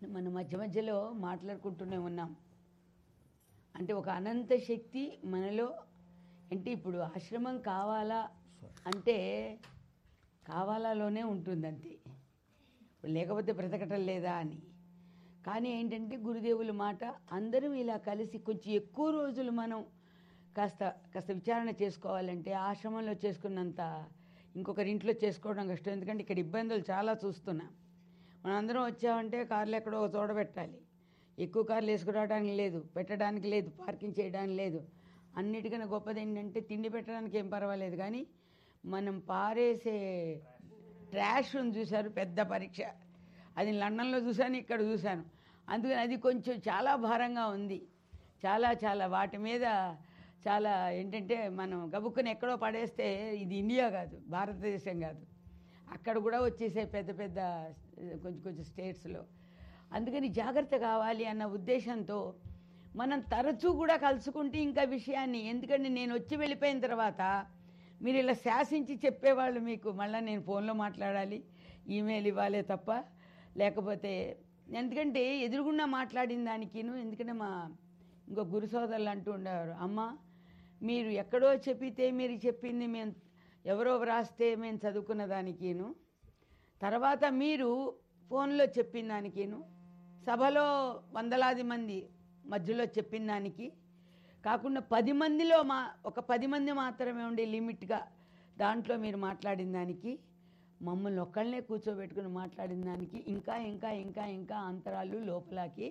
మన మధ్య మధ్యలో మాట్లాడుకుంటూనే ఉన్నాం అంటే ఒక అనంత శక్తి మనలో అంటే ఇప్పుడు ఆశ్రమం కావాలా అంటే కావాలాలోనే ఉంటుంది అంతే ఇప్పుడు లేకపోతే బ్రతకటం లేదా అని కానీ ఏంటంటే గురుదేవుల మాట అందరం ఇలా కలిసి కొంచెం ఎక్కువ రోజులు మనం కాస్త కాస్త విచారణ చేసుకోవాలంటే ఆశ్రమంలో చేసుకున్నంత ఇంకొకరి ఇంట్లో చేసుకోవడం కష్టం ఎందుకంటే ఇక్కడ ఇబ్బందులు చాలా చూస్తున్నాం మనం అందరం వచ్చామంటే కార్లు ఎక్కడో ఒక చోట పెట్టాలి ఎక్కువ కార్లు వేసుకురావడానికి లేదు పెట్టడానికి లేదు పార్కింగ్ చేయడానికి లేదు అన్నిటికన్నా గొప్పది ఏంటంటే తిండి పెట్టడానికి ఏం పర్వాలేదు కానీ మనం పారేసే ట్రాష్ ఉంది చూశారు పెద్ద పరీక్ష అది లండన్లో చూశాను ఇక్కడ చూశాను అందుకని అది కొంచెం చాలా భారంగా ఉంది చాలా చాలా వాటి మీద చాలా ఏంటంటే మనం గబుక్కుని ఎక్కడో పడేస్తే ఇది ఇండియా కాదు భారతదేశం కాదు అక్కడ కూడా వచ్చేసే పెద్ద పెద్ద కొంచెం కొంచెం స్టేట్స్లో అందుకని జాగ్రత్త కావాలి అన్న ఉద్దేశంతో మనం తరచూ కూడా కలుసుకుంటే ఇంకా విషయాన్ని ఎందుకంటే నేను వచ్చి వెళ్ళిపోయిన తర్వాత మీరు ఇలా శాసించి చెప్పేవాళ్ళు మీకు మళ్ళీ నేను ఫోన్లో మాట్లాడాలి ఈమెయిల్ ఇవ్వాలే తప్ప లేకపోతే ఎందుకంటే ఎదురుగుండా మాట్లాడిన దానికిను ఎందుకంటే మా ఇంకో గురు సోదరులు అంటూ ఉండేవారు అమ్మ మీరు ఎక్కడో చెప్పితే మీరు చెప్పింది మేము ఎవరో వ్రాస్తే మేము చదువుకున్న దానికిను తర్వాత మీరు ఫోన్లో చెప్పిన దానికిను సభలో వందలాది మంది మధ్యలో చెప్పిన దానికి కాకుండా పది మందిలో మా ఒక పది మంది మాత్రమే ఉండే లిమిట్గా దాంట్లో మీరు మాట్లాడిన దానికి మమ్మల్ని ఒక్కళ్ళనే కూర్చోబెట్టుకుని మాట్లాడిన దానికి ఇంకా ఇంకా ఇంకా ఇంకా అంతరాలు లోపలకి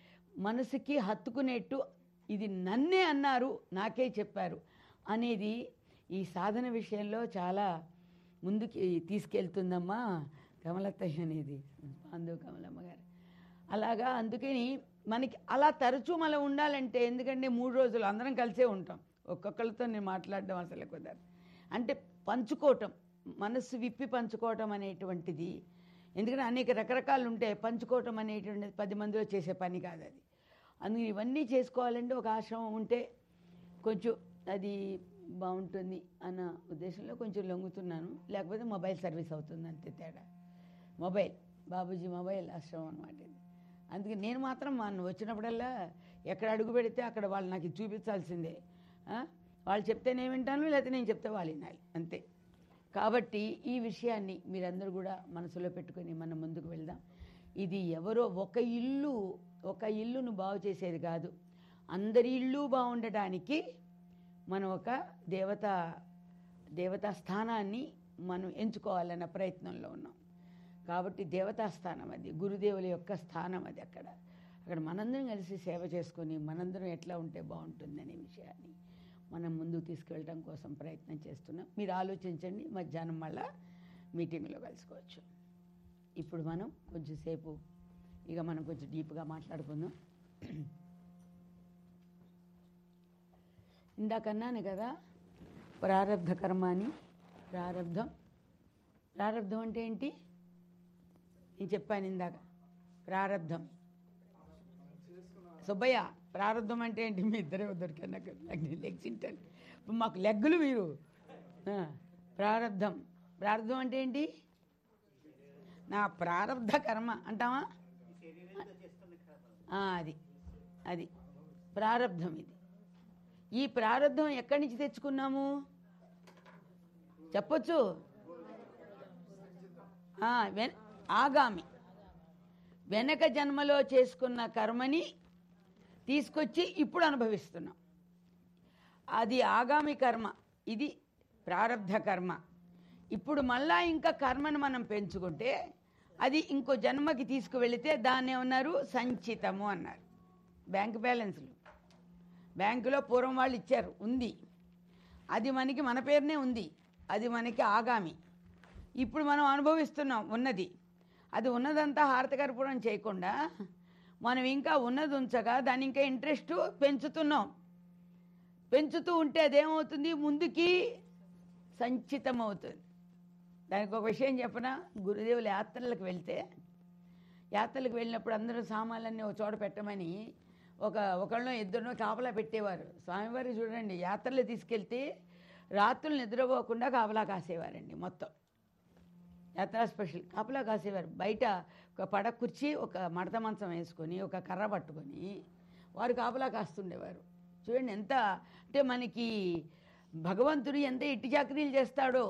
మనసుకి హత్తుకునేట్టు ఇది నన్నే అన్నారు నాకే చెప్పారు అనేది ఈ సాధన విషయంలో చాలా ముందుకి తీసుకెళ్తుందమ్మా కమలత్తయ్య అనేది పాండు కమలమ్మ గారు అలాగా అందుకని మనకి అలా తరచూ మనం ఉండాలంటే ఎందుకంటే మూడు రోజులు అందరం కలిసే ఉంటాం ఒక్కొక్కరితో నేను మాట్లాడడం అసలు కుదరదు అంటే పంచుకోవటం మనస్సు విప్పి పంచుకోవటం అనేటువంటిది ఎందుకంటే అనేక రకరకాలు ఉంటాయి పంచుకోవటం అనేటువంటిది పది మందిలో చేసే పని కాదు అది అందుకని ఇవన్నీ చేసుకోవాలంటే ఒక ఆశ్రమం ఉంటే కొంచెం అది బాగుంటుంది అన్న ఉద్దేశంలో కొంచెం లొంగుతున్నాను లేకపోతే మొబైల్ సర్వీస్ అవుతుంది అంతే తేడా మొబైల్ బాబూజీ మొబైల్ ఆశ్రమం అనమాట ఇది అందుకే నేను మాత్రం మా వచ్చినప్పుడల్లా ఎక్కడ అడుగు పెడితే అక్కడ వాళ్ళు నాకు ఇది చూపించాల్సిందే ఆ? వాళ్ళు చెప్తే నేను వింటాను లేకపోతే నేను చెప్తే వాళ్ళు వినాలి అంతే కాబట్టి ఈ విషయాన్ని మీరందరూ కూడా మనసులో పెట్టుకొని మనం ముందుకు వెళ్దాం ఇది ఎవరో ఒక ఇల్లు ఒక ఇల్లును బాగు చేసేది కాదు అందరి ఇల్లు బాగుండటానికి మనం ఒక దేవత దేవతా స్థానాన్ని మనం ఎంచుకోవాలన్న ప్రయత్నంలో ఉన్నాం కాబట్టి దేవతా స్థానం అది గురుదేవుల యొక్క స్థానం అది అక్కడ అక్కడ మనందరం కలిసి సేవ చేసుకొని మనందరం ఎట్లా ఉంటే బాగుంటుందనే విషయాన్ని మనం ముందుకు తీసుకెళ్ళడం కోసం ప్రయత్నం చేస్తున్నాం మీరు ఆలోచించండి మధ్యాహ్నం మళ్ళా మీటింగ్లో కలుసుకోవచ్చు ఇప్పుడు మనం కొంచెంసేపు ఇక మనం కొంచెం డీప్గా మాట్లాడుకుందాం ఇందాకన్నాను కదా ప్రారంధ కర్మ అని ప్రారంధం ప్రారంధం అంటే ఏంటి నేను చెప్పాను ఇందాక ప్రారంధం సుబ్బయ్య ప్రారంధం అంటే ఏంటి మీ ఇద్దరే దొరికారు నాకు నాకు నేను లెగ్స్ తింటాను ఇప్పుడు మాకు లెగ్గులు మీరు ఆ, ప్రారంధం ప్రారంధం అంటే ఏంటి నా ప్రారంధ కర్మ అంటావా ఆ, అది అది ప్రారంధం ఇది ఈ ప్రారంధం ఎక్కడి నుంచి తెచ్చుకున్నాము చెప్పొచ్చు ఆ, వెన్ ఆగామి వెనక జన్మలో చేసుకున్న కర్మని తీసుకొచ్చి ఇప్పుడు అనుభవిస్తున్నాం అది ఆగామి కర్మ ఇది ప్రారంధ కర్మ ఇప్పుడు మళ్ళా ఇంకా కర్మను మనం పెంచుకుంటే అది ఇంకో జన్మకి తీసుకువెళితే దాన్ని ఏమన్నారు సంచితము అన్నారు బ్యాంక్ బ్యాలెన్స్లు బ్యాంకులో పూర్వం వాళ్ళు ఇచ్చారు ఉంది అది మనకి మన పేరునే ఉంది అది మనకి ఆగామి ఇప్పుడు మనం అనుభవిస్తున్నాం ఉన్నది అది ఉన్నదంతా హారతకర్పూరం చేయకుండా మనం ఇంకా ఉన్నది ఉంచగా దాన్ని ఇంకా ఇంట్రెస్ట్ పెంచుతున్నాం పెంచుతూ ఉంటే అదేమవుతుంది ముందుకి సంచితం అవుతుంది దానికి ఒక విషయం చెప్పనా గురుదేవుల యాత్రలకు వెళ్తే యాత్రలకు వెళ్ళినప్పుడు అందరూ సామాన్లన్నీ ఒక చోట పెట్టమని ఒక ఒకళ్ళనో ఇద్దరినో కాపలా పెట్టేవారు స్వామివారి చూడండి యాత్రలు తీసుకెళ్తే రాత్రులు నిద్రపోకుండా కాపలా కాసేవారండి మొత్తం యాత్రా స్పెషల్ కాపలా కాసేవారు బయట ఒక పడ కుర్చీ ఒక మడత మంచం వేసుకొని ఒక కర్ర పట్టుకొని వారు కాపలా కాస్తుండేవారు చూడండి ఎంత అంటే మనకి భగవంతుడు ఎంత ఇట్టి చాకరీలు చేస్తాడో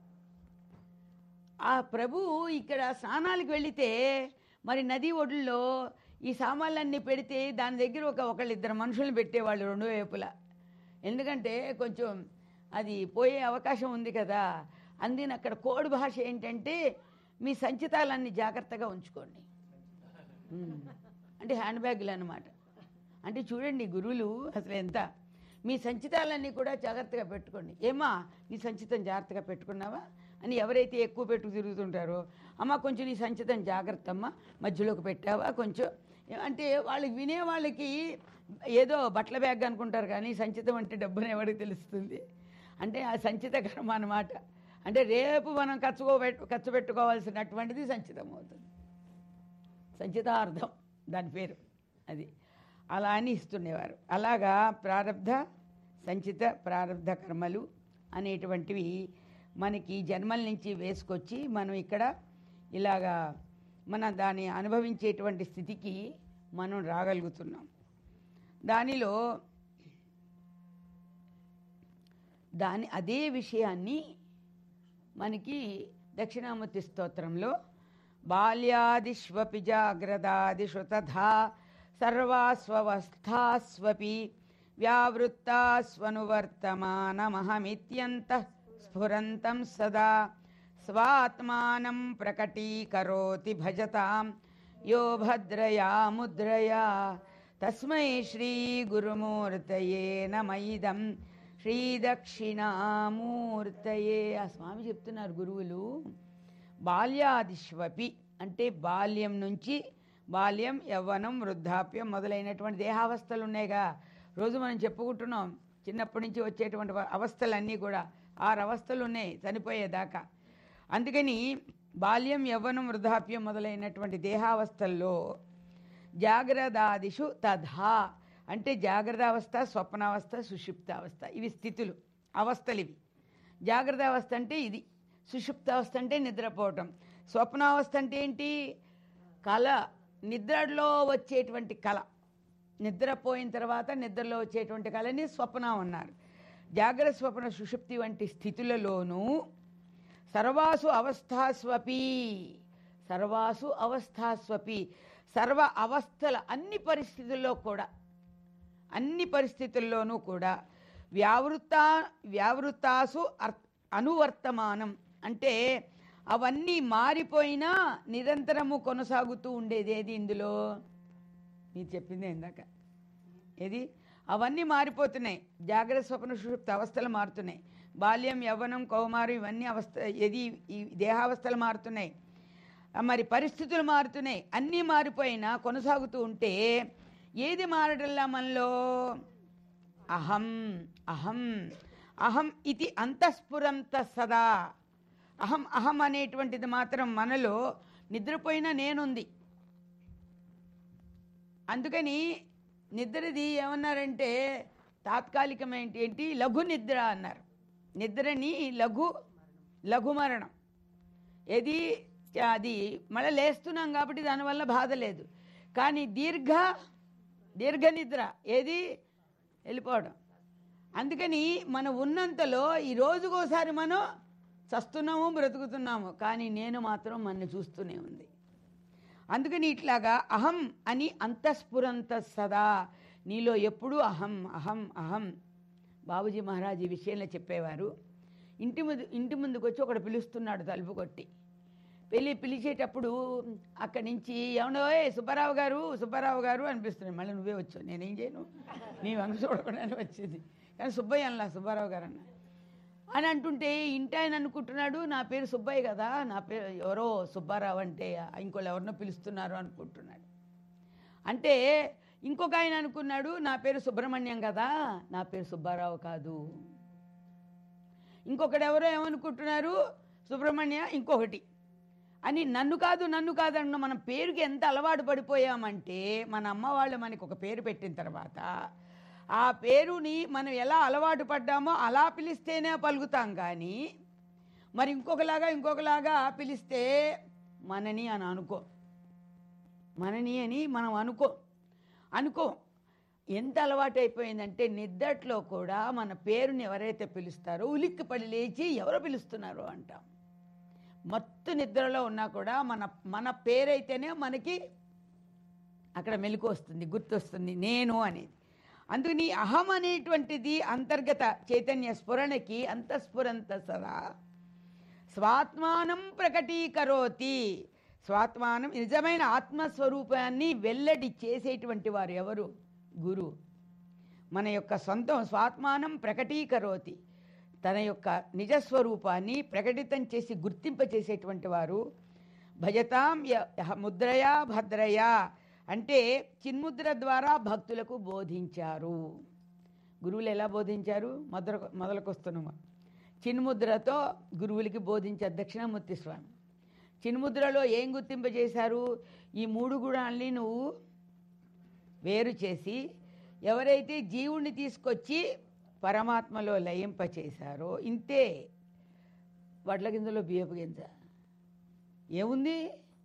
ఆ ప్రభు ఇక్కడ స్నానాలకు వెళితే మరి నది ఒడ్డులో ఈ సామాన్లన్నీ పెడితే దాని దగ్గర ఒక ఒకళ్ళిద్దరు మనుషులను పెట్టేవాళ్ళు రెండు వైపులా ఎందుకంటే కొంచెం అది పోయే అవకాశం ఉంది కదా అందుకని అక్కడ కోడ్ భాష ఏంటంటే మీ సంచితాలన్నీ జాగ్రత్తగా ఉంచుకోండి ఉమ్. అంటే హ్యాండ్ బ్యాగులు అనమాట అంటే చూడండి గురువులు అసలు ఎంత మీ సంచితాలన్నీ కూడా జాగ్రత్తగా పెట్టుకోండి ఏమా నీ సంచితం జాగ్రత్తగా పెట్టుకున్నావా అని ఎవరైతే ఎక్కువ పెట్టుకు తిరుగుతుంటారో అమ్మ కొంచెం నీ సంచితం జాగ్రత్త అమ్మ మధ్యలోకి పెట్టావా కొంచెం అంటే వాళ్ళకి వినే వాళ్ళకి ఏదో బట్టల బ్యాగ్ అనుకుంటారు కానీ సంచితం అంటే డబ్బుని ఎవరికి తెలుస్తుంది అంటే ఆ సంచిత కర్మ అన్నమాట అంటే రేపు మనం ఖర్చు ఖర్చు పెట్టుకోవాల్సినటువంటిది సంచితం అవుతుంది సంచితార్థం దాని పేరు అది అలా అని ఇస్తుండేవారు అలాగా ప్రారంధ సంచిత ప్రారంధ కర్మలు అనేటువంటివి మనకి జన్మల నుంచి వేసుకొచ్చి మనం ఇక్కడ ఇలాగా మన దాన్ని అనుభవించేటువంటి స్థితికి మనం రాగలుగుతున్నాం దానిలో దాని అదే విషయాన్ని మనకి దక్షిణామూర్తి స్తోత్రంలో బాల్యాదిష్వపి జాగ్రదాదిషు తథా సర్వాస్వస్థాస్వపి వ్యావృత్తాస్వనువర్తమానమహమిత్యంత స్ఫురంతం సదా స్వాత్మానం ప్రకటీకరోతి భజతాం యో భద్రయా ముద్రయా తస్మై శ్రీ గురుమూర్తయే నమైదం శ్రీ దక్షిణామూర్తయే ఆ స్వామి చెప్తున్నారు గురువులు బాల్యాదిష్వపి అంటే బాల్యం నుంచి బాల్యం యవ్వనం వృద్ధాప్యం మొదలైనటువంటి దేహావస్థలు ఉన్నాయిగా రోజు మనం చెప్పుకుంటున్నాం చిన్నప్పటి నుంచి వచ్చేటువంటి అవస్థలన్నీ కూడా ఆరు అవస్థలు ఉన్నాయి చనిపోయేదాకా అందుకని బాల్యం యవ్వనం వృద్ధాప్యం మొదలైనటువంటి దేహావస్థల్లో జాగ్రత్తాదిషు తథా అంటే జాగ్రత్తావస్థ స్వప్నావస్థ సుషుప్తావస్థ ఇవి స్థితులు అవస్థలు ఇవి జాగ్రత్త అవస్థ అంటే ఇది సుషుప్తావస్థ అంటే నిద్రపోవటం స్వప్నావస్థ అంటే ఏంటి కళ నిద్రలో వచ్చేటువంటి కళ నిద్రపోయిన తర్వాత నిద్రలో వచ్చేటువంటి కళని స్వప్నం అన్నారు జాగ్రత్త స్వప్న సుషుప్తి వంటి స్థితులలోనూ సర్వాసు అవస్థాస్వపి సర్వాసు అవస్థాస్వపి సర్వ అవస్థల అన్ని పరిస్థితుల్లో కూడా అన్ని పరిస్థితుల్లోనూ కూడా వ్యావృత వ్యావృతాసు అర్ అనువర్తమానం అంటే అవన్నీ మారిపోయినా నిరంతరము కొనసాగుతూ ఉండేది ఏది ఇందులో మీరు చెప్పింది ఇందాక ఏది అవన్నీ మారిపోతున్నాయి జాగ్రత్త స్వప్న సుషుప్త అవస్థలు మారుతున్నాయి బాల్యం యవ్వనం కౌమారం ఇవన్నీ అవస్థ ఏది ఈ దేహావస్థలు మారుతున్నాయి ఆ మరి పరిస్థితులు మారుతున్నాయి అన్నీ మారిపోయినా కొనసాగుతూ ఉంటే ఏది మారటల్లా మనలో అహం అహం అహం ఇది అంతఃస్ఫురంత సదా అహం అహం అనేటువంటిది మాత్రం మనలో నిద్రపోయిన నేనుంది అందుకని నిద్రది ఏమన్నారంటే తాత్కాలికమేంటి ఏంటి లఘు నిద్ర అన్నారు నిద్రని లఘు లఘు మరణం ఏది అది మళ్ళీ లేస్తున్నాం కాబట్టి దానివల్ల బాధ లేదు కానీ దీర్ఘ దీర్ఘ నిద్ర ఏది వెళ్ళిపోవడం అందుకని మనం ఉన్నంతలో ఈ రోజుకోసారి మనం చస్తున్నాము బ్రతుకుతున్నాము కానీ నేను మాత్రం మన చూస్తూనే ఉంది అందుకని ఇట్లాగా అహం అని అంతఃస్ఫురంత సదా నీలో ఎప్పుడూ అహం అహం అహం బాబుజీ మహారాజ్ ఈ విషయంలో చెప్పేవారు ఇంటి ముందు ఇంటి ముందుకు వచ్చి ఒకడు పిలుస్తున్నాడు తలుపు కొట్టి పెళ్ళి పిలిచేటప్పుడు అక్కడి నుంచి ఏమన్నా "ఓయ్ సుబ్బారావు గారు సుబ్బారావు గారు అనిపిస్తున్నాడు మళ్ళీ నువ్వే వచ్చావు నేనేం చేయను నీ వంక చూడకుండానే వచ్చింది కానీ సుబ్బయ్య అన్నా సుబ్బారావు గారు అన్న అని అంటుంటే ఇంటి ఆయన అనుకుంటున్నాడు నా పేరు సుబ్బయ్య కదా నా పేరు ఎవరో సుబ్బారావు అంటే ఇంకోళ్ళు ఎవరినో పిలుస్తున్నారు అనుకుంటున్నాడు అంటే ఇంకొక ఆయన అనుకున్నాడు నా పేరు సుబ్రహ్మణ్యం కదా నా పేరు సుబ్బారావు కాదు ఇంకొకడు ఎవరో ఏమనుకుంటున్నారు సుబ్రహ్మణ్య ఇంకొకటి అని నన్ను కాదు నన్ను కాదన్న మనం పేరుకి ఎంత అలవాటు పడిపోయామంటే మన అమ్మ వాళ్ళు మనకి ఒక పేరు పెట్టిన తర్వాత ఆ పేరుని మనం ఎలా అలవాటు పడ్డామో అలా పిలిస్తేనే పలుకుతాం కానీ మరి ఇంకొకలాగా ఇంకొకలాగా పిలిస్తే మనని అని అనుకో మనని అని మనం అనుకో అనుకో ఎంత అలవాటు అయిపోయిందంటే నిద్దట్లో కూడా మన పేరుని ఎవరైతే పిలుస్తారో ఉలిక్కిపడి లేచి ఎవరో పిలుస్తున్నారో అంటాం మత్తు నిద్రలో ఉన్నా కూడా మన మన పేరైతేనే మనకి అక్కడ మెలకు వస్తుంది గుర్తొస్తుంది నేను అనేది అందుకని అహం అనేటువంటిది అంతర్గత చైతన్య స్ఫురణకి అంతఃస్ఫురంత సదా స్వాత్మానం ప్రకటీకరోతి స్వాత్మానం నిజమైన ఆత్మస్వరూపాన్ని వెల్లడి చేసేటువంటి వారు ఎవరు గురు మన యొక్క సొంతం స్వాత్మానం ప్రకటీకరోతి తన యొక్క నిజస్వరూపాన్ని ప్రకటితం చేసి గుర్తింపచేసేటువంటి వారు భజతాం య- యహ ముద్రయా భద్రయా అంటే చిన్ముద్ర ద్వారా భక్తులకు బోధించారు గురువులు ఎలా బోధించారు మొదల మొదలకొస్తున్నాము చిన్ముద్రతో గురువులకి బోధించారు దక్షిణామూర్తి స్వామి చిన్ముద్రలో ఏం గుర్తింపజేశారు ఈ మూడు గుణాల్ని నువ్వు వేరు చేసి ఎవరైతే జీవుణ్ణి తీసుకొచ్చి పరమాత్మలో లయింపచేశారో ఇంతే వడ్ల గింజలో బియ్యపు గింజ ఏముంది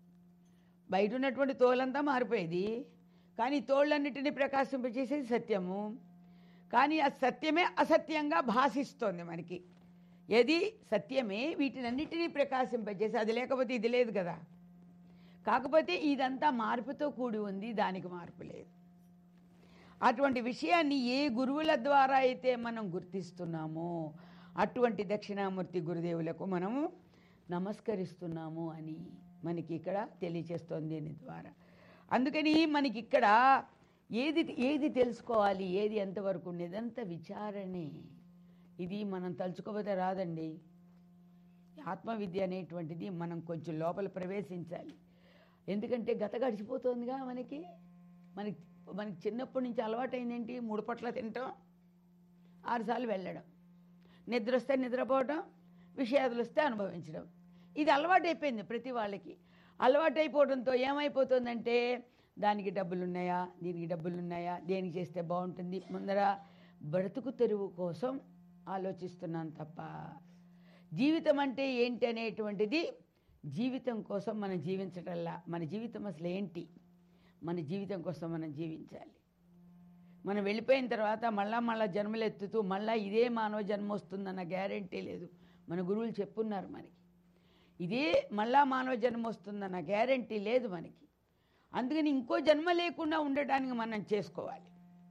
బయట ఉన్నటువంటి తోలంతా మారిపోయేది కానీ తోళ్ళన్నిటిని ప్రకాశింపచేసేది సత్యము కానీ ఆ సత్యమే అసత్యంగా భాషిస్తోంది మనకి ఏది సత్యమే వీటినన్నిటినీ ప్రకాశింపజేసి అది లేకపోతే ఇది లేదు కదా కాకపోతే ఇదంతా మార్పుతో కూడి ఉంది దానికి మార్పు లేదు అటువంటి విషయాన్ని ఏ గురువుల ద్వారా అయితే మనం గుర్తిస్తున్నామో అటువంటి దక్షిణామూర్తి గురుదేవులకు మనము నమస్కరిస్తున్నాము అని మనకి ఇక్కడ తెలియచేస్తోంది దీని ద్వారా అందుకని మనకి ఇక్కడ ఏది ఏది తెలుసుకోవాలి ఏది ఎంతవరకు ఉండేదంతా విచారణే ఇది మనం తలుచుకోకపోతే రాదండి ఆత్మవిద్య అనేటువంటిది మనం కొంచెం లోపల ప్రవేశించాలి ఎందుకంటే గత గడిచిపోతుందిగా మనకి మనకి మనకి చిన్నప్పటి నుంచి అలవాటైందేంటి మూడు పట్ల తినటం ఆరుసార్లు వెళ్ళడం నిద్ర వస్తే నిద్రపోవడం విషయాదులు వస్తే అనుభవించడం ఇది అలవాటైపోయింది ప్రతి వాళ్ళకి అలవాటైపోవడంతో ఏమైపోతుందంటే దానికి డబ్బులు ఉన్నాయా దీనికి డబ్బులు ఉన్నాయా దేనికి చేస్తే బాగుంటుంది ముందర బ్రతుకు తెరువు కోసం ఆలోచిస్తున్నాను తప్ప జీవితం అంటే ఏంటి అనేటువంటిది జీవితం కోసం మనం జీవించటల్లా మన జీవితం అసలు ఏంటి మన జీవితం కోసం మనం జీవించాలి మనం వెళ్ళిపోయిన తర్వాత మళ్ళా మళ్ళా జన్మలు ఎత్తుతూ మళ్ళా ఇదే మానవ జన్మ వస్తుందన్న గ్యారంటీ లేదు మన గురువులు చెప్పున్నారు మనకి ఇదే మళ్ళా మానవ జన్మ వస్తుందన్న గ్యారంటీ లేదు మనకి అందుకని ఇంకో జన్మ లేకుండా ఉండటానికి మనం చేసుకోవాలి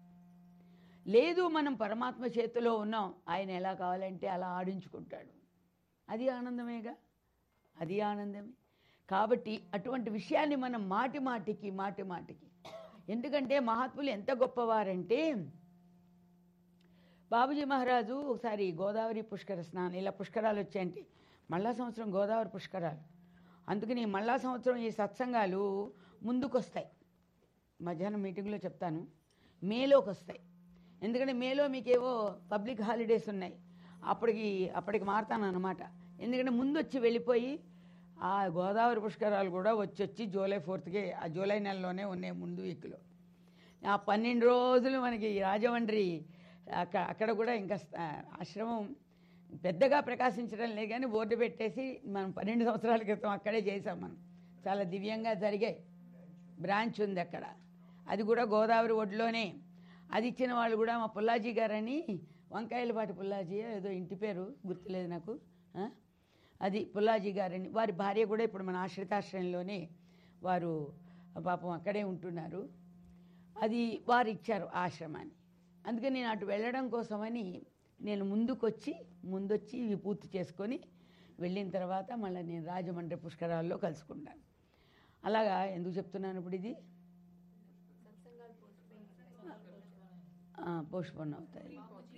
లేదు మనం పరమాత్మ చేతిలో ఉన్నాం ఆయన ఎలా కావాలంటే అలా ఆడించుకుంటాడు అది ఆనందమేగా అది ఆనందమే కాబట్టి అటువంటి విషయాన్ని మనం మాటి మాటికి మాటి మాటికి ఎందుకంటే మహాత్ములు ఎంత గొప్పవారంటే బాబుజీ మహారాజు ఒకసారి గోదావరి పుష్కర స్నానం ఇలా పుష్కరాలు వచ్చాయంటే మళ్ళా సంవత్సరం గోదావరి పుష్కరాలు అందుకని మళ్ళా సంవత్సరం ఈ సత్సంగాలు ముందుకొస్తాయి మధ్యాహ్నం మీటింగ్లో చెప్తాను మేలోకి వస్తాయి ఎందుకంటే మేలో మీకేవో పబ్లిక్ హాలిడేస్ ఉన్నాయి అప్పటికి అప్పటికి మారుతాను అనమాట ఎందుకంటే ముందు వచ్చి వెళ్ళిపోయి ఆ గోదావరి పుష్కరాలు కూడా వచ్చి వచ్చి జూలై ఫోర్త్కి ఆ జూలై నెలలోనే ఉన్నాయి ముందు వీక్లో ఆ పన్నెండు రోజులు మనకి రాజమండ్రి అక్కడ అక్కడ కూడా ఇంకా ఆ, ఆశ్రమం పెద్దగా ప్రకాశించడం లేదు కానీ బోర్డు పెట్టేసి మనం పన్నెండు సంవత్సరాల క్రితం అక్కడే చేసాం మనం చాలా దివ్యంగా జరిగాయి బ్రాంచ్ ఉంది అక్కడ అది కూడా గోదావరి ఒడ్లోనే అది ఇచ్చిన వాళ్ళు కూడా మా పుల్లాజీ గారని వంకాయలపాటి పుల్లాజీ ఏదో ఇంటి పేరు గుర్తులేదు నాకు ఆ? అది పుల్లాజీ గారని వారి భార్య కూడా ఇప్పుడు మన ఆశ్రితాశ్రయంలోనే వారు పాపం అక్కడే ఉంటున్నారు అది వారు ఇచ్చారు ఆ ఆశ్రమాన్ని అందుకని నేను అటు వెళ్ళడం కోసమని నేను ముందుకొచ్చి ముందొచ్చి ఇవి పూర్తి చేసుకొని వెళ్ళిన తర్వాత మళ్ళీ నేను రాజమండ్రి పుష్కరాల్లో కలుసుకుంటాను అలాగా ఎందుకు చెప్తున్నాను ఇప్పుడు ఇది పోస్ట్పోన్ అవుతాయి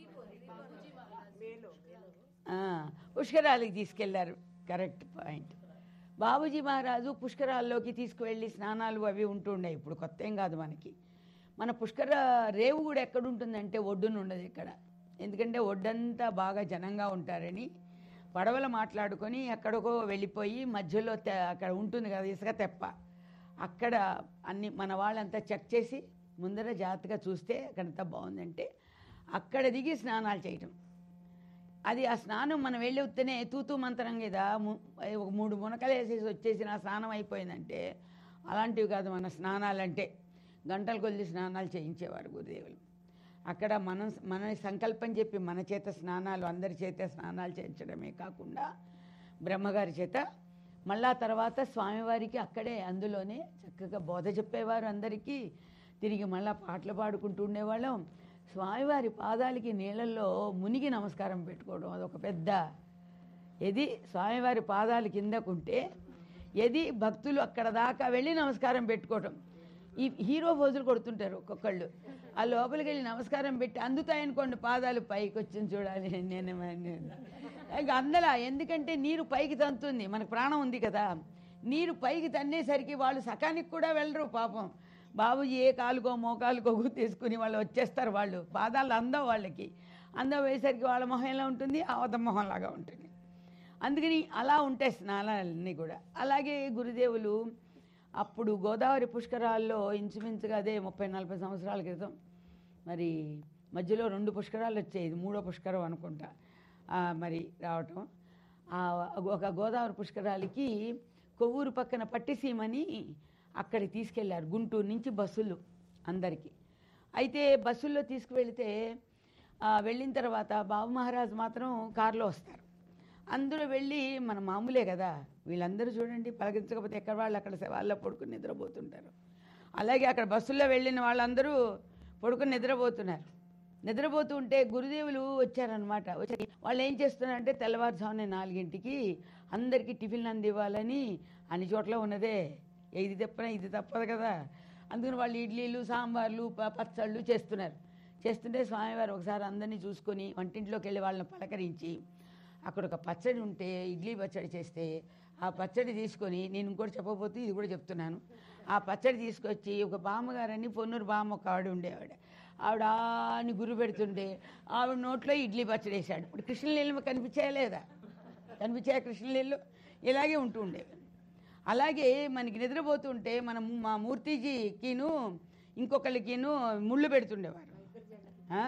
ఆ, పుష్కరాలకి తీసుకెళ్లారు కరెక్ట్ పాయింట్ బాబుజీ మహారాజు పుష్కరాల్లోకి తీసుకువెళ్ళి స్నానాలు అవి ఉంటుండే ఇప్పుడు కొత్త ఏం కాదు మనకి మన పుష్కర రేవు కూడా ఎక్కడ ఉంటుందంటే ఒడ్డున ఉండదు ఇక్కడ ఎందుకంటే ఒడ్డంతా బాగా జనంగా ఉంటారని పడవలు మాట్లాడుకొని ఎక్కడికో వెళ్ళిపోయి మధ్యలో తె- అక్కడ ఉంటుంది కదా ఇసుక తెప్ప అక్కడ అన్ని మన వాళ్ళంతా చెక్ చేసి ముందర జాగ్రత్తగా చూస్తే అక్కడంతా బాగుందంటే అక్కడ దిగి స్నానాలు చేయటం అది ఆ స్నానం మనం వెళ్ళి వస్తేనే తూతూ మంత్రం కదా ము- ఒక మూడు మునకలు వేసేసి వచ్చేసి నా స్నానం అయిపోయిందంటే అలాంటివి కాదు మన స్నానాలంటే గంటలు కొద్ది స్నానాలు చేయించేవారు గురుదేవులు అక్కడ మనం మన సంకల్పం చెప్పి మన చేత స్నానాలు అందరి చేత స్నానాలు చేయించడమే కాకుండా బ్రహ్మగారి చేత మళ్ళా తర్వాత స్వామివారికి అక్కడే అందులోనే చక్కగా బోధ చెప్పేవారు అందరికీ తిరిగి మళ్ళా పాటలు పాడుకుంటూ ఉండేవాళ్ళం స్వామివారి పాదాలకి నీళ్ళల్లో మునిగి నమస్కారం పెట్టుకోవడం అదొక పెద్ద ఏది స్వామివారి పాదాలు కిందకుంటే ఏది భక్తులు అక్కడ దాకా వెళ్ళి నమస్కారం పెట్టుకోవటం ఈ హీరో పోజులు కొడుతుంటారు ఒక్కొక్కళ్ళు ఆ లోపలికి వెళ్ళి నమస్కారం పెట్టి అందుతాయనుకోండి పాదాలు పైకి వచ్చింది చూడాలి నేను ఇంకా అందలా ఎందుకంటే నీరు పైకి తంతుంది మనకు ప్రాణం ఉంది కదా నీరు పైకి తన్నేసరికి వాళ్ళు సకానికి కూడా వెళ్ళరు పాపం బాబుజీ ఏ కాలుకో మోకాలుకో తీసుకుని వాళ్ళు వచ్చేస్తారు వాళ్ళు పాదాలు అందవు వాళ్ళకి అందం వేసరికి వాళ్ళ మొహం ఎలా ఉంటుంది అవత మొహం లాగా ఉంటుంది అందుకని అలా ఉంటాయి స్నానాలన్నీ కూడా అలాగే గురుదేవులు అప్పుడు గోదావరి పుష్కరాల్లో ఇంచుమించుగా అదే ముప్పై నలభై సంవత్సరాల క్రితం మరి మధ్యలో రెండు పుష్కరాలు వచ్చాయి ఇది మూడో పుష్కరం అనుకుంటా ఆ, మరి రావటం ఆ, ఒక గోదావరి పుష్కరాలకి కొవ్వూరు పక్కన పట్టిసీమని అక్కడికి తీసుకెళ్లారు గుంటూరు నుంచి బస్సులు అందరికీ అయితే బస్సుల్లో తీసుకువెళితే ఆ, వెళ్ళిన తర్వాత బాబు మహారాజ్ మాత్రం కారులో వస్తారు అందరూ వెళ్ళి మన మామూలే కదా వీళ్ళందరూ చూడండి పలకరించకపోతే ఎక్కడ వాళ్ళు అక్కడ వాళ్ళ పడుకుని నిద్రపోతుంటారు అలాగే అక్కడ బస్సుల్లో వెళ్ళిన వాళ్ళందరూ పడుకుని నిద్రపోతున్నారు నిద్రపోతూ ఉంటే గురుదేవులు వచ్చారనమాట వచ్చి వాళ్ళు ఏం చేస్తున్నారంటే తెల్లవారుజామున నాలుగింటికి అందరికీ టిఫిన్ అందివ్వాలని అన్ని చోట్ల ఉన్నదే ఇది తప్పన ఇది తప్పదు కదా అందుకని వాళ్ళు ఇడ్లీలు సాంబార్లు ప- పచ్చళ్ళు చేస్తున్నారు చేస్తుంటే స్వామివారు ఒకసారి అందరినీ చూసుకొని వంటింట్లోకి వెళ్ళి వాళ్ళని పలకరించి అక్కడ ఒక పచ్చడి ఉంటే ఇడ్లీ పచ్చడి చేస్తే ఆ పచ్చడి తీసుకొని నేను ఇంకోటి చెప్పబోతే ఇది కూడా చెప్తున్నాను ఆ పచ్చడి తీసుకొచ్చి ఒక బామ్మగారని పొన్నూరు బామ్మ ఒక ఆవిడ ఉండేవాడు ఆవిడ అని గురు పెడుతుంటే ఆవిడ నోట్లో ఇడ్లీ పచ్చడి వేసాడు ఇప్పుడు కృష్ణలీల కనిపించాయా లేదా కనిపించాయా కృష్ణలీలు ఇలాగే ఉంటూ ఉండేవి అలాగే మనకి నిద్రపోతుంటే మనం మా మూర్తిజీకిను ఇంకొకరికిను ముళ్ళు పెడుతుండేవారు ఆ?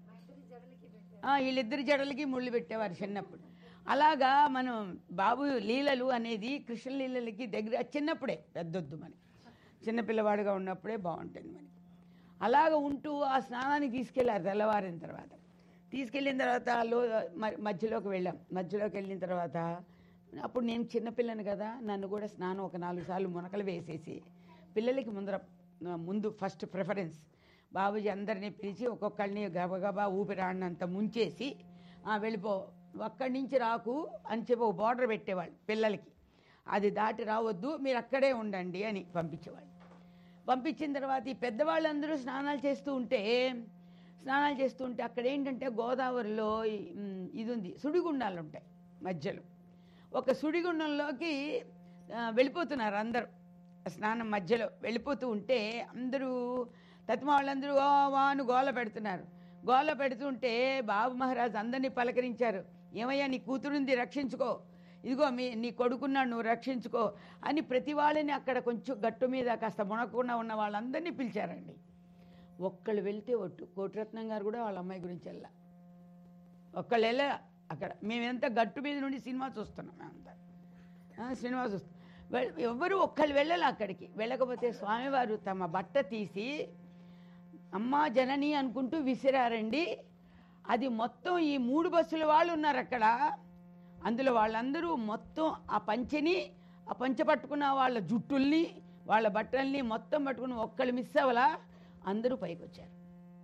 ఆ, వీళ్ళిద్దరి జడలకి ముళ్ళు పెట్టేవారు చిన్నప్పుడు అలాగా మనం బాబు లీలలు అనేది కృష్ణ లీలలకి దగ్గర చిన్నప్పుడే పెద్దొద్దు మనకి చిన్నపిల్లవాడుగా ఉన్నప్పుడే బాగుంటుంది మనకి అలాగ ఉంటూ ఆ స్నానానికి తీసుకెళ్ళారు తెల్లవారిన తర్వాత తీసుకెళ్ళిన తర్వాత లో మ- మధ్యలోకి వెళ్ళాం మధ్యలోకి వెళ్ళిన తర్వాత అప్పుడు నేను చిన్నపిల్లని కదా నన్ను కూడా స్నానం ఒక నాలుగు సార్లు మునకలు వేసేసి పిల్లలకి ముందర ముందు ఫస్ట్ ప్రిఫరెన్స్ బాబుజీ అందరినీ పిలిచి ఒక్కొక్కరిని గబగబా ఊపిరాడినంత ముంచేసి "ఆ, వెళ్ళిపో అక్కడి నుంచి రాకు అని చెప్పి ఒక బార్డర్ పెట్టేవాళ్ళు పిల్లలకి అది దాటి రావద్దు మీరు అక్కడే ఉండండి అని పంపించేవాళ్ళు పంపించిన తర్వాత ఈ పెద్దవాళ్ళందరూ స్నానాలు చేస్తూ ఉంటే స్నానాలు చేస్తూ ఉంటే అక్కడ ఏంటంటే గోదావరిలో ఈ, మ్, ఇది ఉంది సుడిగుండాలు ఉంటాయి మధ్యలో ఒక సుడిగుండంలోకి ఆ, వెళ్ళిపోతున్నారు అందరూ స్నానం మధ్యలో వెళ్ళిపోతూ ఉంటే అందరూ తత్మ వాళ్ళందరూ ఓ వా అని గోల పెడుతున్నారు గోల పెడుతుంటే బాబు మహారాజ్ అందరినీ పలకరించారు ఏమయ్యా నీ కూతురుంది రక్షించుకో ఇదిగో మీ నీ కొడుకున్నాడు నువ్వు రక్షించుకో అని ప్రతి వాళ్ళని అక్కడ కొంచెం గట్టు మీద కాస్త మునకుండా ఉన్న వాళ్ళందరినీ పిలిచారండి ఒక్కళ్ళు వెళ్తే ఒట్టు కోటిరత్నం గారు కూడా వాళ్ళ అమ్మాయి గురించి వెళ్ళా ఒక్కళ్ళు వెళ్ళా అక్కడ మేమెంత గట్టు మీద నుండి సినిమా చూస్తున్నాం మేమంతా ఆ, సినిమా చూస్తాం వె- ఎవ్వరూ ఒక్కళ్ళు వెళ్ళాలి అక్కడికి వెళ్ళకపోతే స్వామివారు తమ బట్ట తీసి అమ్మా జనని అనుకుంటూ విసిరారండి అది మొత్తం ఈ మూడు బస్సుల వాళ్ళు ఉన్నారు అక్కడ అందులో వాళ్ళందరూ మొత్తం ఆ పంచెని ఆ పంచె పట్టుకున్న వాళ్ళ జుట్టుల్ని వాళ్ళ బట్టల్ని మొత్తం పట్టుకుని ఒక్కళ్ళు మిస్ అవ్వలా అందరూ పైకి వచ్చారు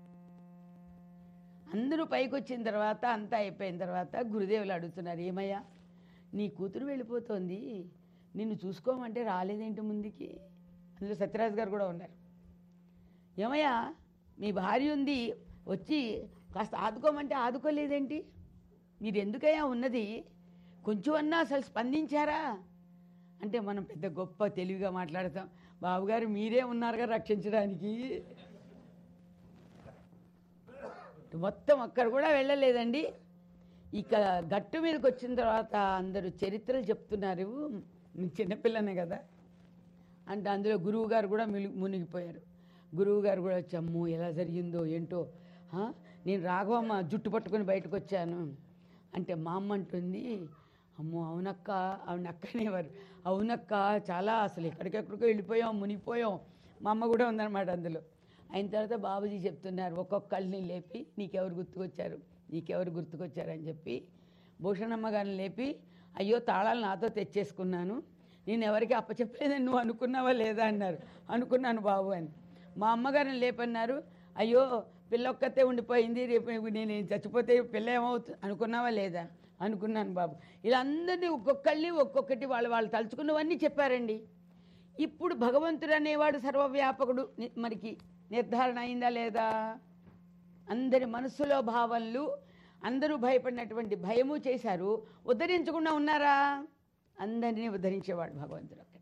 అందరూ పైకి వచ్చిన తర్వాత అంతా అయిపోయిన తర్వాత గురుదేవులు అడుగుతున్నారు ఏమయ్యా నీ కూతురు వెళ్ళిపోతోంది నిన్ను చూసుకోమంటే రాలేదేంటి ముందుకి అందులో సత్యరాజు గారు కూడా ఉన్నారు ఏమయ్యా మీ భార్య ఉంది వచ్చి కాస్త ఆదుకోమంటే ఆదుకోలేదేంటి మీరు ఎందుకయ్యా ఉన్నది కొంచెం అన్నా అసలు స్పందించారా అంటే మనం పెద్ద గొప్ప తెలివిగా మాట్లాడతాం బాబుగారు మీరే ఉన్నారుగా రక్షించడానికి మొత్తం అక్కడ కూడా వెళ్ళలేదండి ఇక గట్టు మీదకి వచ్చిన తర్వాత అందరూ చరిత్రలు చెప్తున్నారు నేను చిన్నపిల్లనే కదా అంటే అందులో గురువు గారు కూడా మిలి మునిగిపోయారు గురువు గారు కూడా వచ్చి అమ్మో ఎలా జరిగిందో ఏంటో ఆ, నేను రాఘవమ్మ జుట్టు పట్టుకొని బయటకు వచ్చాను అంటే మా అమ్మ అంటుంది అమ్మో అవునక్క ఆవిడ అక్కనేవారు అవునక్క చాలా అసలు ఎక్కడికెక్కడికో వెళ్ళిపోయాం మునిగిపోయాం మా అమ్మ కూడా ఉందన్నమాట అందులో అయిన తర్వాత బాబుజీ చెప్తున్నారు ఒక్కొక్కళ్ళని లేపి నీకెవరు గుర్తుకొచ్చారు నీకెవరు గుర్తుకొచ్చారు అని చెప్పి భూషణమ్మ గారిని లేపి అయ్యో తాళాలు నాతో తెచ్చేసుకున్నాను నేను ఎవరికి అప్పచెప్పలేదని నువ్వు అనుకున్నావా లేదా అన్నారు అనుకున్నాను బాబు అని మా అమ్మగారిని లేపన్నారు అయ్యో పిల్ల ఒక్కతే ఉండిపోయింది రేపు నేను చచ్చిపోతే పిల్ల ఏమవుతుంది అనుకున్నావా లేదా అనుకున్నాను బాబు ఇలా అందరినీ ఒక్కొక్కళ్ళని ఒక్కొక్కటి వాళ్ళు వాళ్ళు తలుచుకున్నవన్నీ చెప్పారండి ఇప్పుడు భగవంతుడు అనేవాడు సర్వవ్యాపకుడు ని- మనకి నిర్ధారణ అయిందా లేదా అందరి మనస్సులో భావనలు అందరూ భయపడినటువంటి భయము చేశారు ఉద్ధరించకుండా ఉన్నారా అందరినీ ఉద్ధరించేవాడు భగవంతుడు అక్కడ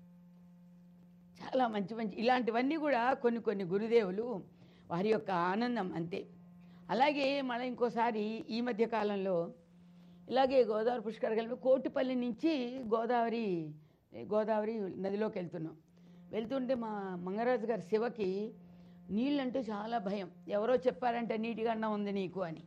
చాలా మంచి మంచి ఇలాంటివన్నీ కూడా కొన్ని కొన్ని గురుదేవులు వారి యొక్క ఆనందం అంతే అలాగే మళ్ళీ ఇంకోసారి ఈ మధ్య కాలంలో ఇలాగే గోదావరి పుష్కర కలిపి కోటిపల్లి నుంచి గోదావరి గోదావరి నదిలోకి వెళ్తున్నాం వెళ్తుంటే మా మంగరాజు గారి శివకి నీళ్ళంటే చాలా భయం ఎవరో చెప్పారంటే నీటిగా ఉంది నీకు అని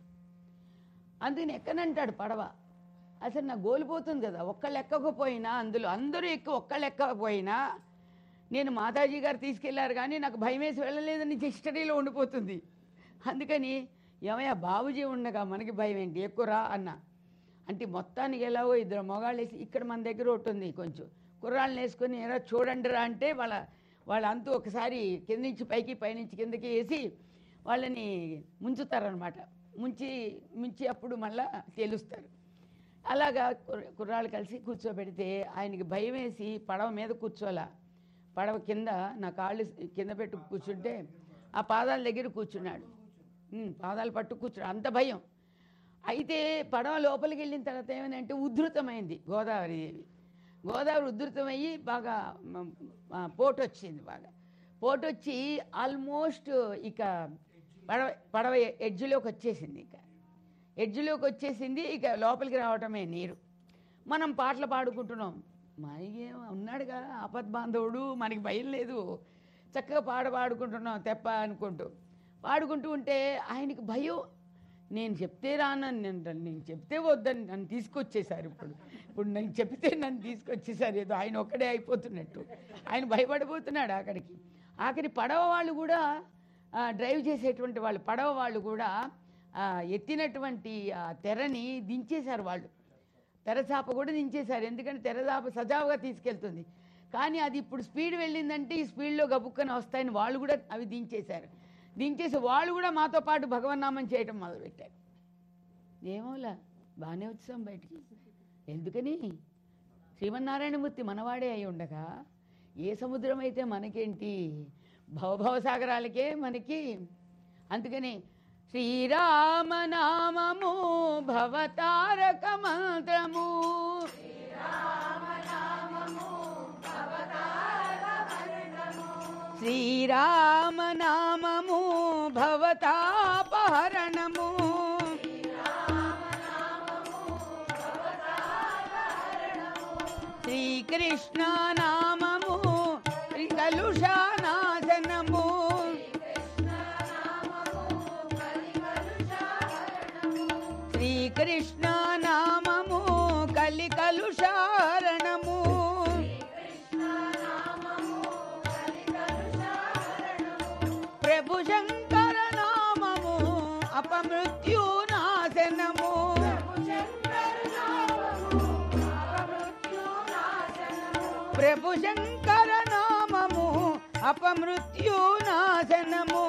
అందుకని ఎక్కనంటాడు పడవ అసలు నా గోలిపోతుంది కదా ఒక్కళ్ళు ఎక్కకపోయినా అందులో అందరూ ఎక్కువ ఒక్కళ్ళు ఎక్కకపోయినా నేను మాతాజీ గారు తీసుకెళ్లారు కానీ నాకు భయం వేసి వెళ్ళలేదని హిస్టరీలో ఉండిపోతుంది అందుకని ఏమయ్యా బాబుజీ ఉండగా మనకి భయం ఏంటి ఎక్కువ రా అన్న అంటే మొత్తానికి ఎలాగో ఇద్దరు మొగాళ్ళు వేసి ఇక్కడ మన దగ్గర ఒకటి ఉంది కొంచెం కుర్రాళ్ళని వేసుకొని ఎలా చూడండి రా అంటే వాళ్ళ వాళ్ళంతా ఒకసారి కింద నుంచి పైకి పైనుంచి కిందకి వేసి వాళ్ళని ముంచుతారనమాట ముంచి ముంచి అప్పుడు మళ్ళా తేలుస్తారు అలాగా కుర్ర- కుర్రాళ్ళు కలిసి కూర్చోబెడితే ఆయనకి భయం వేసి పడవ మీద కూర్చోలా పడవ కింద నా కాళ్ళు కింద పెట్టి కూర్చుంటే ఆ పాదాల దగ్గర కూర్చున్నాడు ఉమ్, పాదాలు పట్టు కూర్చున్నాడు అంత భయం అయితే పడవ లోపలికి వెళ్ళిన తర్వాత ఏమైందంటే ఉధృతమైంది గోదావరి దేవి గోదావరి ఉధృతమయ్యి బాగా మ, ఆ, పోటు వచ్చింది బాగా పోటు వచ్చి ఆల్మోస్ట్ ఇక పడవ పడవ ఎడ్జ్లోకి వచ్చేసింది ఇక ఎడ్జ్లోకి వచ్చేసింది ఇక లోపలికి రావటమే నీరు మనం పాటలు పాడుకుంటున్నాం మనకి ఉన్నాడుగా ఆపద్బాంధవుడు మనకి భయం లేదు చక్కగా పాట పాడుకుంటున్నాం తెప్ప అనుకుంటూ పాడుకుంటూ ఉంటే ఆయనకి భయం నేను చెప్తే రానని నేను నేను చెప్తే వద్దని నన్ను తీసుకొచ్చేసారు ఇప్పుడు ఇప్పుడు నేను చెప్తే నన్ను తీసుకొచ్చేసారు ఏదో ఆయన ఒక్కడే అయిపోతున్నట్టు ఆయన భయపడిపోతున్నాడు అక్కడికి ఆఖరి పడవ వాళ్ళు కూడా ఆ, డ్రైవ్ చేసేటువంటి వాళ్ళు పడవ వాళ్ళు కూడా ఆ, ఎత్తినటువంటి ఆ తెరని దించేశారు వాళ్ళు తెరచాప కూడా దించేశారు ఎందుకంటే తెరచాప సజావుగా తీసుకెళ్తుంది కానీ అది ఇప్పుడు స్పీడ్ వెళ్ళిందంటే ఈ స్పీడ్లో గబుక్కన వస్తాయని వాళ్ళు కూడా అవి దించేశారు దించేసి వాళ్ళు కూడా మాతో పాటు భగవన్నామం చేయటం మొదలుపెట్టారు ఏమోలా బాగానే వచ్చాం బయటికి ఎందుకని శ్రీమన్నారాయణమూర్తి మనవాడే అయి ఉండగా ఏ సముద్రం అయితే మనకేంటి భవభవసాగరాలకే మనకి అందుకని శ్రీరామనామము భవతారక మంత్రము శ్రీరామనామము భవతాపహరణము శ్రీకృష్ణ నామము కలుషానాశనము శ్రీకృష్ణ నామము కలి కలుషారణము ప్రభు శంకర నామము అపమృత్యునాశనము ప్రభు శంకర నామము అపమృత్యునాశనము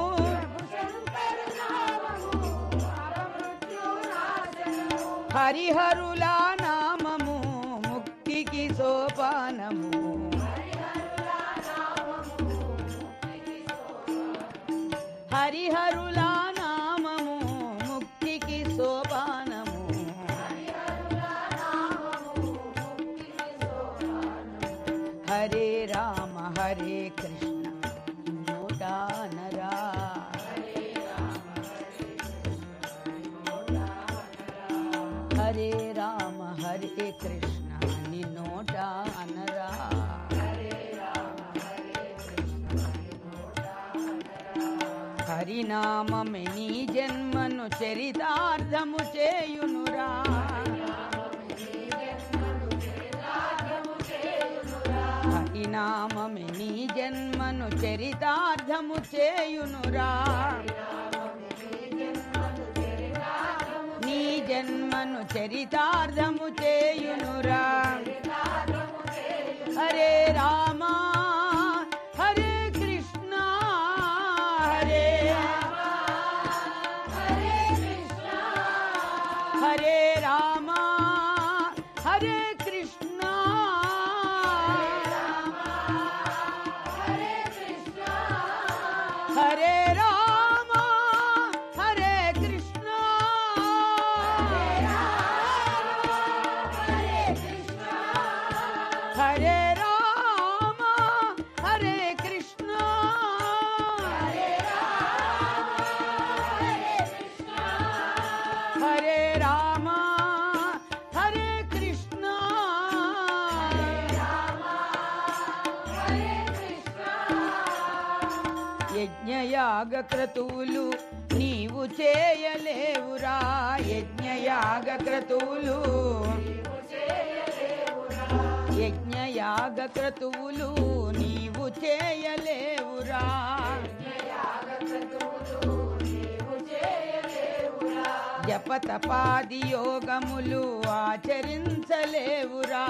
హరిహరుల నామము ముక్తికి సోపానము హరిహరుల నామము ముక్తికి సోపానము హరే రామ హరే కృష్ణ నోటానరా హరే రామ హరే కృష్ణ ని నోట అనరా హరినామమే నీ జన్మను చరితార్థము చేయునురా హరినామమే నీ జన్మను చరితార్థము చేయునురా నీ జన్మను చరితార్థము చేయునురా హరే రామ హరే కృష్ణ హరే హరే రామ హరే కృష్ణ హరే రామ హరే కృష్ణ హరే రామ హరే కృష్ణ హరే రామ హరే కృష్ణ యజ్ఞయాగ క్రతువులు నీవు చేయలేవురా యజ్ఞయాగ క్రతువులు యజ్ఞయాగ క్రతువులు నీవు చేయలేవురా జపతపాది యోగములు ఆచరించలేవురా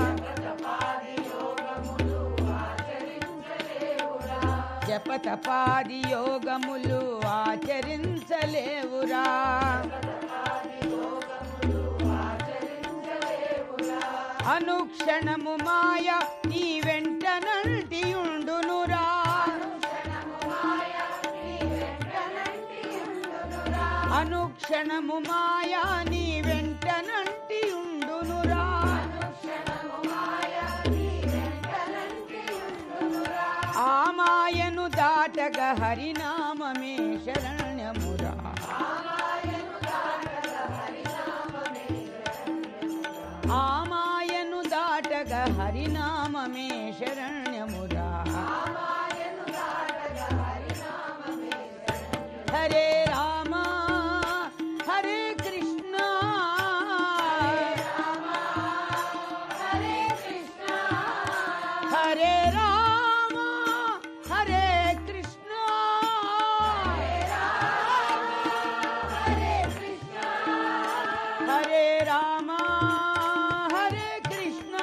జపతపాది యోగములు ఆచరించలేవురా అనుక్షణము మాయ నీ వెంట నంటియుండునురా అనుక్షణము మాయ నీ వెంట నంటియుండునురా ఆ మాయను దాటగ హరినామమే శరణ్యమురా ఆ మాయను దాటగ హరినామమే శరణ్యమురా హరే రామ హరే కృష్ణ హరే రామ హరే కృష్ణ హరే రామ హరే కృష్ణ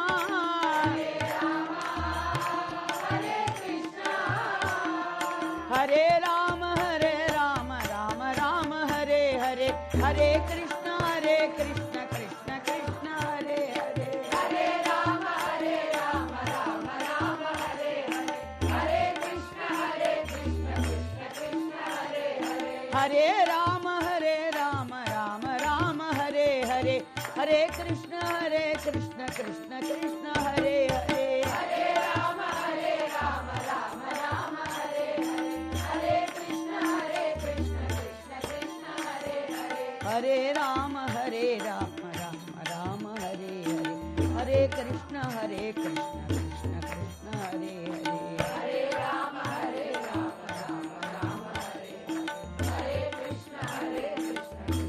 హరే రామ హరే రామ రామ రామ హరే హరే హరే కృష్ణ హరే కృష్ణ కృష్ణ కృష్ణ హరే హరే హరే రామ హరే రామ రామ రామ హరే హరే హరే కృష్ణ హరే కృష్ణ కృష్ణ కృష్ణ హరే హరే హరే రామ హరే రామ రామ రామ హరే హరే హరే కృష్ణ హరే కృష్ణ కృష్ణ కృష్ణ హరే హరే హరే రామ హరే రామ రామ రామ హరే హరే హరే కృష్ణ హరే కృష్ణ కృష్ణ కృష్ణ హరే హరే హరే రామ హరే రామ రామ రామ హరే హరే హరే కృష్ణ హరే కృష్ణ కృష్ణ కృష్ణ హరే హరే హరే రామ హరే రామ రామ రామ హరే హరే కృష్ణ హరే కృష్ణ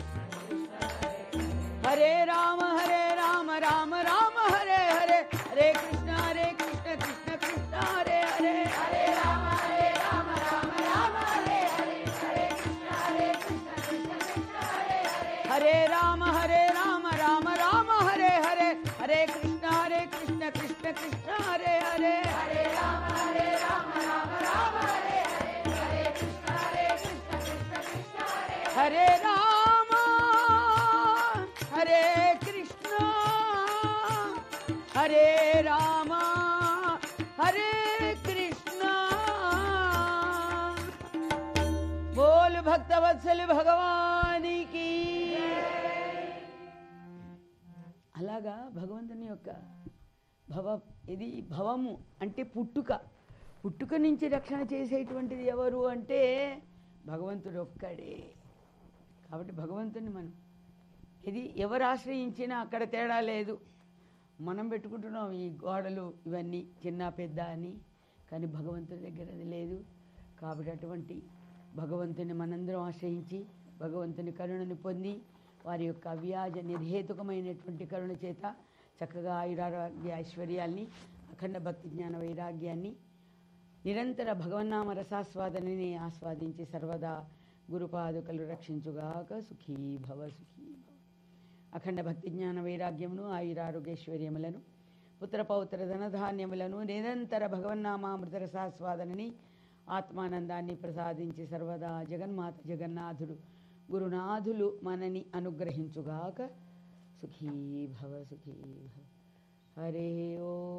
హరే రామ హరే రామ రామ రామ హరే హరే హరే కృష్ణ హరే కృష్ణ కృష్ణ కృష్ణ హరే హరే హరే రామ హరే రామ రామ రామ హరే హరే హరే కృష్ణ హరే కృష్ణ కృష్ణ కృష్ణ హరే హరే హరే రామ హరే రామ రామ రామ హరే హరే హరే కృష్ణ హరే కృష్ణ కృష్ణ కృష్ణ హరే హరే హరే రామ హరే రామ రామ రామ హరే హరే హరే కృష్ణ హరే కృష్ణ కృష్ణ కృష్ణ హరే హరే రామ హరే కృష్ణ హరే రామ హరే కృష్ణ బోల్ భక్తవత్సల భగవానికి అలాగా భగవంతుని యొక్క భవ ఇది భవము అంటే పుట్టుక పుట్టుక నుంచి రక్షణ చేసేటువంటిది ఎవరు అంటే భగవంతుడు ఒక్కడే కాబట్టి భగవంతుని మనం ఇది ఎవరు ఆశ్రయించినా అక్కడ తేడా లేదు మనం పెట్టుకుంటున్నాం ఈ గోడలు ఇవన్నీ చిన్న పెద్ద అని కానీ భగవంతుడి దగ్గర అది లేదు కాబట్టి అటువంటి భగవంతుని మనందరం ఆశ్రయించి భగవంతుని కరుణని పొంది వారి యొక్క అవ్యాజ నిర్హేతుకమైనటువంటి కరుణ చేత చక్కగా ఆయురారోగ్య ఐశ్వర్యాల్ని అఖండ భక్తి జ్ఞాన వైరాగ్యాన్ని నిరంతర భగవన్నామ రసాస్వాదనని ఆస్వాదించి సర్వదా గురుపాదుకలు రక్షించుగాక సుఖీ భవ సుఖీ భవ అఖండ భక్తి జ్ఞాన వైరాగ్యమును ఆయురారోగ్యైశ్వర్యములను పుత్రపౌత్ర ధనధాన్యములను నిరంతర భగవన్నామామృత రసాస్వాదనని ఆత్మానందాన్ని ప్రసాదించి సర్వదా జగన్మాత జగన్నాథుడు గురునాథులు మనని అనుగ్రహించుగాక సుఖీ భవ సుఖీ భవ హరే ఓ